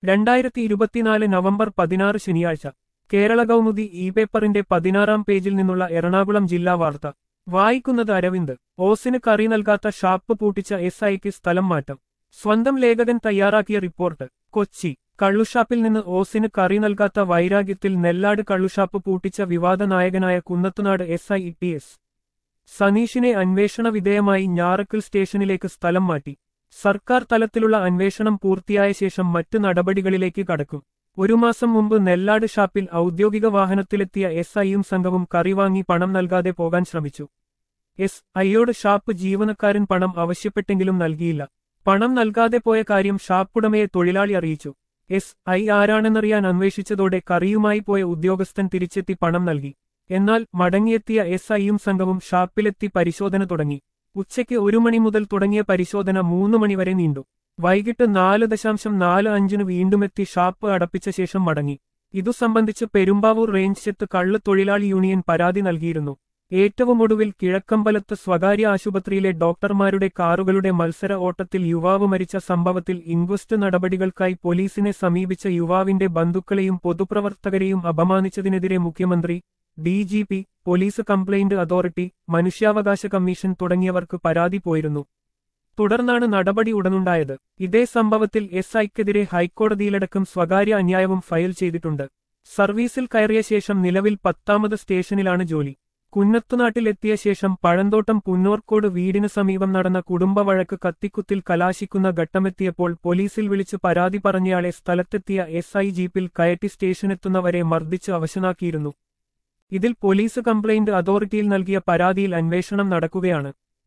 രണ്ടായിരത്തി ഇരുപത്തിനാല് നവംബർ പതിനാറ് ശനിയാഴ്ച കേരള കൗമുദി ഇ പേപ്പറിന്റെ പതിനാറാം പേജിൽ നിന്നുള്ള എറണാകുളം ജില്ലാ വാർത്ത വായിക്കുന്നത് അരവിന്ദ് ഓസിന് കറി നൽകാത്ത ഷാപ്പ് പൂട്ടിച്ച എസ് ഐക്ക് സ്ഥലം മാറ്റം സ്വന്തം ലേഖകൻ തയ്യാറാക്കിയ റിപ്പോർട്ട് കൊച്ചി കള്ളുഷാപ്പിൽ നിന്ന് ഓസിന് കറി നൽകാത്ത വൈരാഗ്യത്തിൽ നെല്ലാട് കള്ളുഷാപ്പ് പൂട്ടിച്ച വിവാദ നായകനായ Kunnathunad S I T S സനീഷിനെ അന്വേഷണ വിധേയമായി ഞാറക്കൽ സ്റ്റേഷനിലേക്ക് സ്ഥലം മാറ്റി സർക്കാർ തലത്തിലുള്ള അന്വേഷണം പൂർത്തിയായ ശേഷം മറ്റു നടപടികളിലേക്ക് കടക്കും ഒരു മാസം മുമ്പ് നെല്ലാട് ഷാപ്പിൽ ഔദ്യോഗിക വാഹനത്തിലെത്തിയ എസ് ഐയും സംഘവും കറി വാങ്ങി പണം നൽകാതെ പോകാൻ ശ്രമിച്ചു എസ് ഐയോട് ഷാപ്പ് ജീവനക്കാരൻ പണം ആവശ്യപ്പെട്ടെങ്കിലും നൽകിയില്ല പണം നൽകാതെ പോയ കാര്യം ഷാപ്പുടമയെ തൊഴിലാളി അറിയിച്ചു എസ് ഐ ആരാണെന്നറിയാൻ അന്വേഷിച്ചതോടെ കറിയുമായി പോയ ഉദ്യോഗസ്ഥൻ തിരിച്ചെത്തി പണം നൽകി എന്നാൽ മടങ്ങിയെത്തിയ എസ് ഐയും സംഘവും ഷാപ്പിലെത്തി പരിശോധന തുടങ്ങി ഉച്ചയ്ക്ക് ഒരു മണി മുതൽ തുടങ്ങിയ പരിശോധന മൂന്ന് മണിവരെ നീണ്ടു വൈകിട്ട് നാല് ദശാംശം നാല് അഞ്ചിന് വീണ്ടുമെത്തി ഷാപ്പ് അടപ്പിച്ച ശേഷം മടങ്ങി ഇതു സംബന്ധിച്ച് പെരുമ്പാവൂർ റേഞ്ച് ചെത്ത് കള്ള് തൊഴിലാളി യൂണിയൻ പരാതി നൽകിയിരുന്നു ഏറ്റവും ഒടുവിൽ കിഴക്കമ്പലത്ത് സ്വകാര്യ ആശുപത്രിയിലെ ഡോക്ടർമാരുടെ കാറുകളുടെ മത്സര ഓട്ടത്തിൽ യുവാവ് മരിച്ച സംഭവത്തിൽ ഇൻക്വസ്റ്റ് നടപടികൾക്കായി പോലീസിനെ സമീപിച്ച യുവാവിന്റെ ബന്ധുക്കളെയും പൊതുപ്രവർത്തകരെയും അപമാനിച്ചതിനെതിരെ മുഖ്യമന്ത്രി D G P police complaint authority മനുഷ്യാവകാശ കമ്മീഷൻ തുടങ്ങിയവർക്ക് പരാതി പോയിരുന്നു തുടർന്നാണ് നടപടി ഉടനുണ്ടായത് ഇതേ സംഭവത്തിൽ എസ് ഐക്കെതിരെ ഹൈക്കോടതിയിലടക്കം സ്വകാര്യ അന്യായവും ഫയൽ ചെയ്തിട്ടുണ്ട് സർവീസിൽ കയറിയ ശേഷം നിലവിൽ പത്താമത് സ്റ്റേഷനിലാണ് ജോലി കുന്നത്തുനാട്ടിലെത്തിയ ശേഷം പഴന്തോട്ടം പുന്നോർക്കോട് വീടിന് സമീപം നടന്ന കുടുംബവഴക്ക് കത്തിക്കുത്തിൽ കലാശിക്കുന്ന ഘട്ടമെത്തിയപ്പോൾ പോലീസിൽ വിളിച്ച് പരാതി പറഞ്ഞയാളെ സ്ഥലത്തെത്തിയ എസ് ഐ ജീപ്പിൽ കയറ്റി സ്റ്റേഷനെത്തുന്നവരെ മർദ്ദിച്ച് അവശനാക്കിയിരുന്നു ഇതിൽ പോലീസ് കംപ്ലയിന്റ് അതോറിറ്റിയിൽ നൽകിയ പരാതിയിൽ അന്വേഷണം നടക്കുകയാണ്